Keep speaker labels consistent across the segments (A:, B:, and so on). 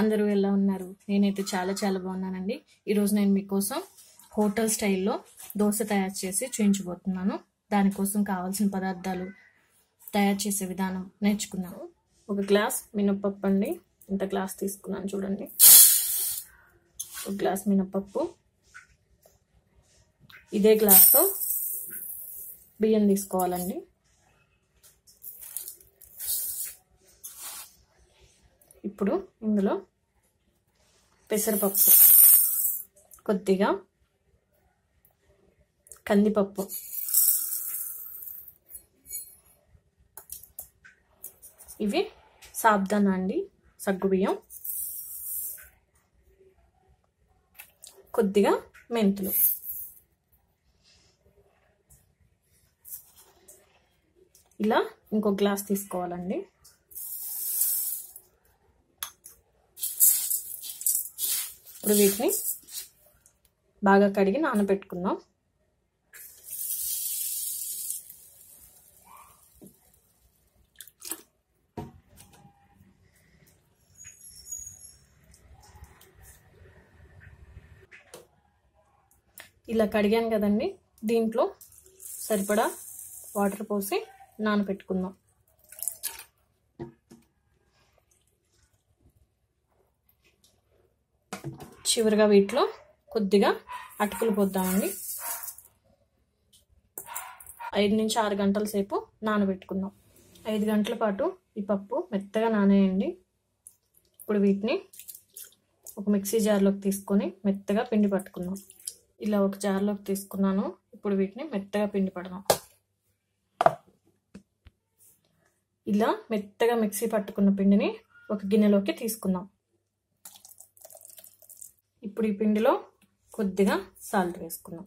A: అందరూ ఎలా ఉన్నారు నేనైతే చాలా చాలా బాగున్నానండి ఈరోజు నేను మీకోసం హోటల్ స్టైల్లో దోశ తయారు చేసి చూపించబోతున్నాను దానికోసం కావాల్సిన పదార్థాలు తయారు చేసే విధానం నేర్చుకున్నాను ఒక గ్లాస్ మినపప్పు అండి ఇంత గ్లాస్ తీసుకున్నాను చూడండి ఒక గ్లాస్ మినపప్పు ఇదే గ్లాస్తో బియ్యం తీసుకోవాలండి ఇప్పుడు ఇందులో పెసరపప్పు కొద్దిగా కందిపప్పు ఇవి సాబ్దానా అండి సగ్గుబియ్యం కొద్దిగా మెంతులు ఇలా ఇంకో గ్లాస్ తీసుకోవాలండి ఇప్పుడు వీటిని బాగా కడిగి నానబెట్టుకుందాం ఇలా కడిగాను కదండి దీంట్లో సరిపడా వాటర్ పోసి నానబెట్టుకుందాం చివరిగా వీటిలో కొద్దిగా అటుకులు పోద్దామండి ఐదు నుంచి ఆరు గంటల సేపు నానబెట్టుకుందాం ఐదు గంటల పాటు ఈ పప్పు మెత్తగా నానేయండి ఇప్పుడు వీటిని ఒక మిక్సీ జార్లోకి తీసుకొని మెత్తగా పిండి పట్టుకుందాం ఇలా ఒక జార్లోకి తీసుకున్నాను ఇప్పుడు వీటిని మెత్తగా పిండి పడదాం ఇలా మెత్తగా మిక్సీ పట్టుకున్న పిండిని ఒక గిన్నెలోకి తీసుకుందాం ఇప్పుడు ఈ పిండిలో కొద్దిగా సాల్ట్ వేసుకుందాం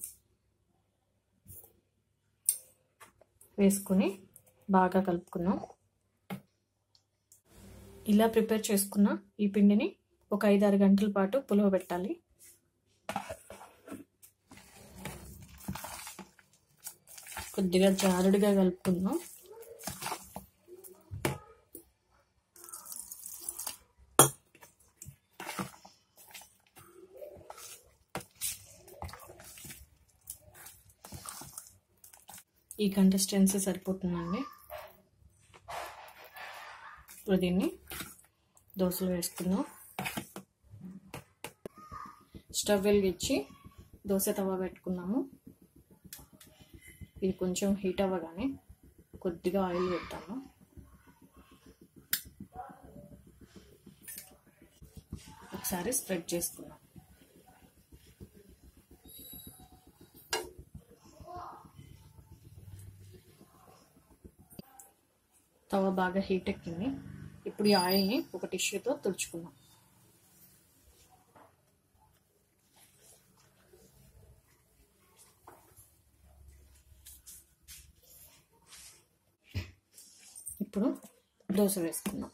A: వేసుకుని బాగా కలుపుకుందాం ఇలా ప్రిపేర్ చేసుకున్న ఈ పిండిని ఒక ఐదారు గంటల పాటు పులువ పెట్టాలి కొద్దిగా జారుడుగా కలుపుకుందాం ఈ కన్సిస్టెన్సీ సరిపోతుందండి ఇప్పుడు దీన్ని దోశలు వేసుకుందాం స్టవ్ వెలిగించి దోశ తవ పెట్టుకున్నాము ఇది కొంచెం హీట్ అవ్వగానే కొద్దిగా ఆయిల్ పెడతాము ఒకసారి స్ప్రెడ్ చేసుకుందాం తవ బాగా హీట్ ఎక్కింది ఇప్పుడు ఈ ఆయిల్ని ఒక టిష్యూతో తుడుచుకుందాం ఇప్పుడు దోశ వేసుకుందాం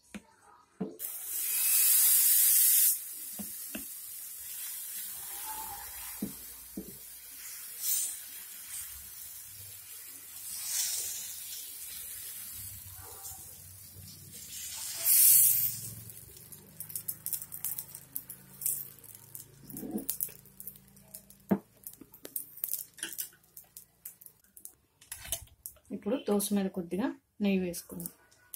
A: ఇప్పుడు దోశ మీద కొద్దిగా నెయ్యి వేసుకుందాం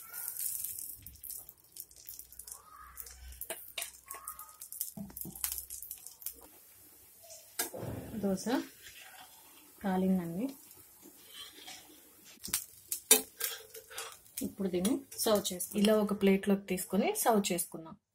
A: దోశ కాలిందండి ఇప్పుడు దీన్ని సర్వ్ చేసుకుందాం ఇలా ఒక ప్లేట్లోకి తీసుకొని సర్వ్ చేసుకుందాం